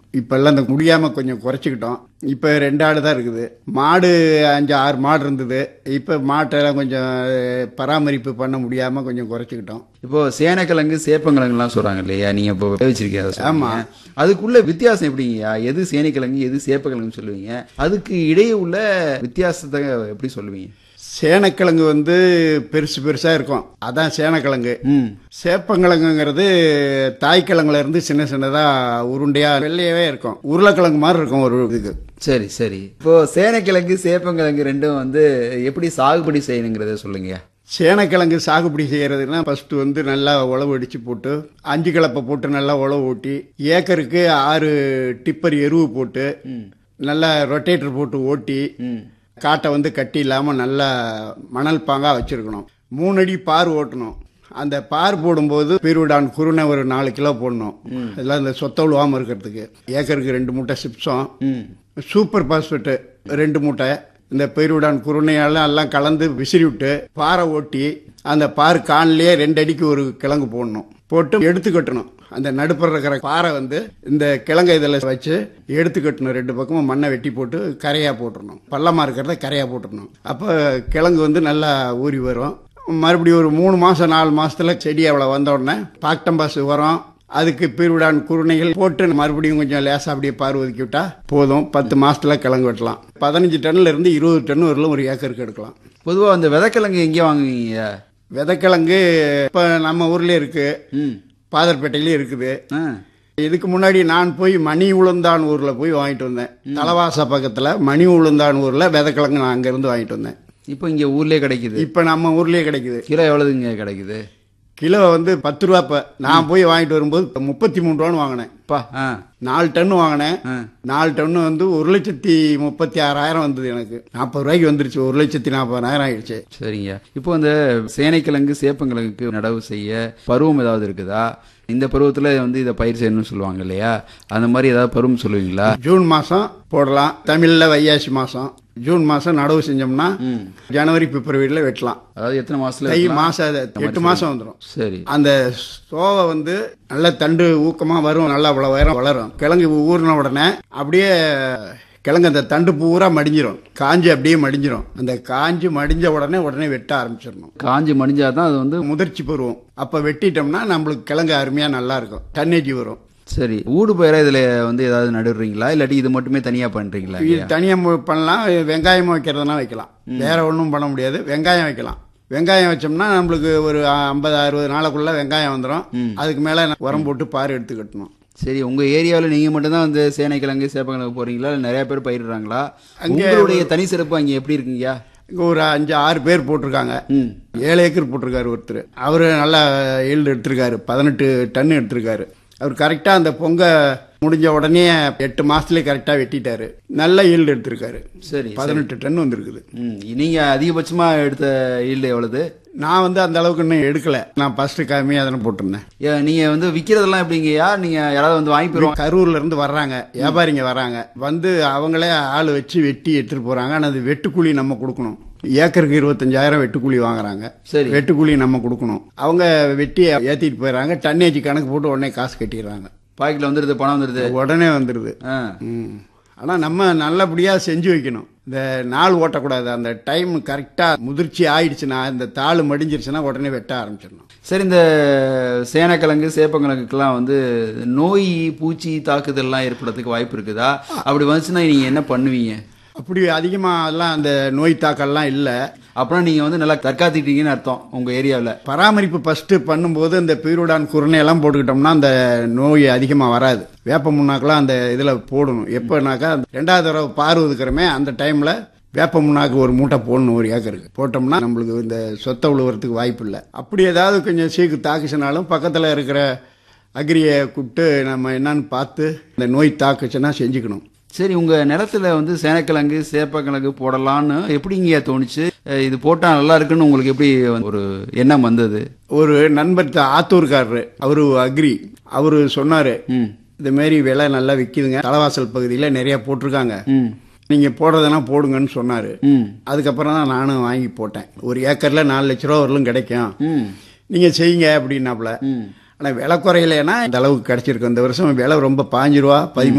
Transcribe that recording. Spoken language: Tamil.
இப்பெல்லாம் இந்த முடியாம கொஞ்சம் குறைச்சிக்கிட்டோம் இப்ப ரெண்டு ஆடு தான் இருக்குது மாடு அஞ்சு ஆறு மாடு இருந்தது இப்ப மாட்டெல்லாம் கொஞ்சம் அஹ், பராமரிப்பு பண்ண முடியாம கொஞ்சம் குறைச்சிக்கிட்டோம் இப்போ சேனக்கிழங்கு சேப்பங்கிழங்குலாம் சொல்றாங்க இல்லையா நீங்க இப்போ வச்சிருக்கீங்க ஆமா. அதுக்குள்ள வித்தியாசம் எப்படிங்கய்யா எது சேனைக்கிழங்கு எது சேப்பக்கிழங்குன்னு சொல்லுவீங்க அதுக்கு இடையே உள்ள வித்தியாசத்தை எப்படி சொல்லுவீங்க சேனக்கிழங்கு வந்து பெருசு பெருசா இருக்கும் அதான் சேனக்கிழங்கு ம் சேப்பங்கிழங்குங்கிறது தாய்க்கிழங்குல இருந்து சின்ன சின்னதா உருண்டையா வெள்ளையவே இருக்கும் உருளைக்கிழங்கு மாதிரி இருக்கும் ஒரு இதுக்கு சரி சரி இப்போ சேனைக்கிழங்கு சேப்பங்கிழங்கு ரெண்டும் வந்து எப்படி சாகுபடி செய்யணுங்கிறத சொல்லுங்க சேனக்கிழங்கு சாகுபடி செய்யறதுன்னா ஃபர்ஸ்ட் வந்து நல்லா உழவு அடிச்சு போட்டு அஞ்சு கலப்பை போட்டு நல்லா உழவு ஓட்டி ஏக்கருக்கு ஆறு டிப்பர் எருவு போட்டு நல்லா ரொட்டேட்டர் போட்டு ஓட்டி ம் காட்டை வந்து கட்டி இல்லாம நல்லா மணல் பாங்கா வச்சிருக்கணும் மூணு அடி பார் ஓட்டணும் அந்த பார் போடும்போது பீருடான் குருணை ஒரு நாலு கிலோ போடணும் இதெல்லாம் இந்த சொத்த விழுவாம இருக்கிறதுக்கு ஏக்கருக்கு ரெண்டு மூட்டை சிப்ஸம் ம் சூப்பர் பாஸ்பேட்டு ரெண்டு மூட்டை இந்த பெருவிடான் குருணையெல்லாம் எல்லாம் கலந்து விசிறி விட்டு பாறை ஓட்டி அந்த பார் கான்லயே ரெண்டு அடிக்கு ஒரு கிழங்கு போடணும் போட்டு எடுத்து கட்டணும் அந்த நடுப்புற இருக்கிற பாறை வந்து இந்த கிழங்கு இதில் வச்சு எடுத்து கட்டணும் ரெண்டு பக்கமும் மண்ணை வெட்டி போட்டு கரையா போட்டுறணும் பள்ளமா இருக்கிறத கரையா போட்டுறணும் அப்போ கிழங்கு வந்து நல்லா ஊறி வரும் மறுபடியும் ஒரு மூணு மாசம் நாலு மாசத்துல செடி அவ்வளோ வந்த உடனே பாக்டம்பாஸ் உரம் அதுக்கு பீருடான் குருணைகள் போட்டு மறுபடியும் கொஞ்சம் லேசா அப்படியே பார் ஒதுக்கி விட்டா போதும் பத்து மாசத்துல கிழங்கு வெட்டலாம் பதினஞ்சு டன்ல இருந்து இருபது டன் வரலும் ஒரு ஏக்கருக்கு எடுக்கலாம் பொதுவா அந்த விதைக்கிழங்கு எங்கே வாங்குவீங்க விதைக்கிழங்கு இப்ப நம்ம ஊர்லயே இருக்கு ம் பாதர்பேட்டையிலயும் இருக்குது ஆ இதுக்கு முன்னாடி நான் போய் மணி உளுந்தான் ஊர்ல போய் வாங்கிட்டு வந்தேன் தலவாச பக்கத்துல மணி உளுந்தான் ஊர்ல விதைக்கிழங்கு நான் அங்க இருந்து வாங்கிட்டு வந்தேன் இப்போ இங்க ஊர்லயே கிடைக்குது இப்ப நம்ம ஊர்லயே கிடைக்குது கிலோ எவ்வளவுங்க கிடைக்குது கிலோ வந்து பத்து ரூபா இப்ப நான் போய் வாங்கிட்டு வரும்போது முப்பத்தி மூணு ரூபான்னு வாங்கினேன் பா ஆ நாலு டன் வாங்கினேன் ஆ. நாலு டன்னு வந்து ஒரு லட்சத்தி முப்பத்தி ஆறாயிரம் வந்தது எனக்கு நாற்பது ரூபாய்க்கு வந்துருச்சு ஒரு லட்சத்தி நாற்பதாயிரம் ஆயிடுச்சு சரிங்க இப்போ இந்த சேனைக்கிழங்கு சேப்பங்கிழங்குக்கு நடவு செய்ய பருவம் ஏதாவது இருக்குதா இந்த பருவத்துல வந்து இதை பயிர் செய்யணும்னு சொல்லுவாங்க இல்லையா அந்த மாதிரி ஏதாவது பருவம் சொல்லுவீங்களா ஜூன் மாசம் போடலாம் தமிழ்ல வையாசி மாசம் ஜூன் மாசம் நடவு செஞ்சோம்னா ஜனவரி பிப்ரவரியில வெட்டலாம் அதாவது எத்தனை மாசத்துல தை இருக்கலாம்? மாசம் அது எட்டு மாசம் வந்துடும் சரி அந்த சோவை வந்து நல்ல தண்டு ஊக்கமா வரும் நல்லா அவ்வளவு உயரம் வளரும் கிழங்கு ஊறின உடனே அப்படியே கிழங்கு அந்த தண்டு பூரா மடிஞ்சிரும் காஞ்சி அப்படியே மடிஞ்சிரும் அந்த காஞ்சி மடிஞ்ச உடனே உடனே வெட்ட ஆரம்பிச்சிடணும் காஞ்சி மடிஞ்சாதான் அது வந்து முதிர்ச்சி பருவம் அப்ப வெட்டிட்டோம்னா நம்மளுக்கு கிழங்கு அருமையா நல்லா இருக்கும் டன்னேஜ் வரும் சரி ஊடு பயிரா இதுல வந்து ஏதாவது நடுறீங்களா இல்லாட்டி இது மட்டுமே தனியா பண்றீங்களா இது தனியா மு- பண்ணலாம் வெங்காயம் வைக்கிறதுனா வைக்கலாம் வேற ஒன்றும் பண்ண முடியாது வெங்காயம் வைக்கலாம் வெங்காயம் வச்சோம்னா நம்மளுக்கு ஒரு ஐம்பது அறுபது நாளுக்குள்ள வெங்காயம் வந்துடும் அதுக்கு மேல உரம் போட்டு பாரு எடுத்து கட்டணும் சரி உங்க ஏரியாவில் நீங்க மட்டும்தான் வந்து சேனைக்கிழங்கு சேப்பங்கிழங்கு போறீங்களா இல்ல நிறைய பேர் பயிரிடுறாங்களா உங்களுடைய தனி சிறப்பு அங்க எப்படி இருக்குங்கய்யா இங்க ஒரு அஞ்சு ஆறு பேர் போட்டிருக்காங்க ம் ஏழு ஏக்கர் போட்டிருக்காரு ஒருத்தர் அவரு நல்லா ஈல்டு எடுத்திருக்காரு பதினெட்டு டன் எடுத்திருக்காரு அவர் கரெக்டா அந்த பொங்க முடிஞ்ச உடனே எட்டு மாசத்துலயே கரெக்டா வெட்டிட்டாரு நல்ல ஈல்டு எடுத்திருக்காரு சரி பதினெட்டு டன் வந்திருக்குது ம் நீங்க அதிகபட்சமா எடுத்த ஈல்டு எவ்வளவு நான் வந்து அந்த அளவுக்கு இன்னும் எடுக்கல நான் ஃபர்ஸ்ட் கம்மியாக தானே போட்டிருந்தேன் ஏ, நீங்க வந்து விக்கிறதெல்லாம் எப்படிங்கய்யா நீங்க யாராவது வந்து வாங்கி போயிருவாங்க கரூர்ல இருந்து வர்றாங்க வியாபாரிங்க வர்றாங்க வந்து அவங்களே ஆள் வச்சு வெட்டி எடுத்துட்டு போறாங்க ஆனா அது வெட்டுக்கூலி நம்ம கொடுக்கணும் ஏக்கருக்கு இருபத்தஞ்சாயிரம் வெட்டுக்கூலி வாங்குறாங்க சரி வெட்டுக்கூலி நம்ம கொடுக்கணும் அவங்க வெட்டி ஏத்திட்டு போயிடறாங்க டன்னேஜ் கணக்கு போட்டு உடனே காசு கட்டிடுறாங்க பாக்கெட்ல வந்துருது பணம் வந்துருது உடனே வந்துடுது ஆ. ம். ஆனா நம்ம நல்லபடியா செஞ்சு வைக்கணும் இந்த நாள் ஓட்டக்கூடாது அந்த டைம் கரெக்டா முதிர்ச்சி ஆயிடுச்சுன்னா இந்த தாள் மடிஞ்சிருச்சுன்னா உடனே வெட்ட ஆரம்பிச்சிடணும் சரி இந்த சேனக்கிழங்கு சேப்பங்கிழங்குக்கெல்லாம் வந்து நோய் பூச்சி தாக்குதல்லாம் ஏற்படுறதுக்கு வாய்ப்பு இருக்குதா அப்படி வந்துச்சுன்னா நீங்க என்ன பண்ணுவீங்க அப்படி அதிகமா எல்லாம் அந்த நோய் தாக்கம்லாம் இல்லை அப்புறம் நீங்க வந்து நல்லா தற்காத்துக்கிட்டீங்கன்னு அர்த்தம் உங்க ஏரியாவில் பராமரிப்பு ஃபர்ஸ்ட் பண்ணும்போது இந்த பீருடான் குருணை எல்லாம் போட்டுக்கிட்டோம்னா அந்த நோய் அதிகமா வராது வேப்ப முன்னாக்கெல்லாம் அந்த இதுல போடணும் எப்பனாக்கா ரெண்டாவது தடவை பார் ஒதுக்குறமே அந்த டைம்ல வேப்ப முன்னாக்கு ஒரு மூட்டை போடணும் ஒரு ஏக்கருக்கு போட்டோம்னா நம்மளுக்கு இந்த சொத்தை உழுவுறதுக்கு வாய்ப்பு இல்லை அப்படி ஏதாவது கொஞ்சம் சீக்கு தாக்குச்சுனாலும் பக்கத்துல இருக்கிற அக்ரியை கூப்பிட்டு நம்ம என்னன்னு பார்த்து இந்த நோய் தாக்குச்சுன்னா செஞ்சுக்கணும் சரி உங்க நிலத்துல வந்து சேனக்கிழங்கு சேப்பக்கிழங்கு போடலான்னு எப்படிங்க தோணுச்சு அஹ் இது போட்டா நல்லா இருக்குன்னு உங்களுக்கு எப்படி ஒரு எண்ணம் வந்தது ஒரு நண்பர் த- ஆத்தூர்காரரு அவரு அக்ரி அவரு சொன்னாரு ம் இந்த மாதிரி விலை நல்லா விக்குதுங்க தலைவாசல் பகுதியில் நிறைய போட்டிருக்காங்க ம் நீங்க போடுறதுனா போடுங்கன்னு சொன்னாரு ம் அதுக்கப்புறம் தான் நானும் வாங்கி போட்டேன் ஒரு ஏக்கர்ல நாலு லட்ச ரூபா வரலும் கிடைக்கும் ம் நீங்க செய்யுங்க அப்படின்னாப்புல ம் ஆனா விலை குறையலைன்னா இந்த அளவுக்கு கிடைச்சிருக்கு இந்த வருஷம் விலை ரொம்ப பாஞ்சு ரூபா பதிமூணு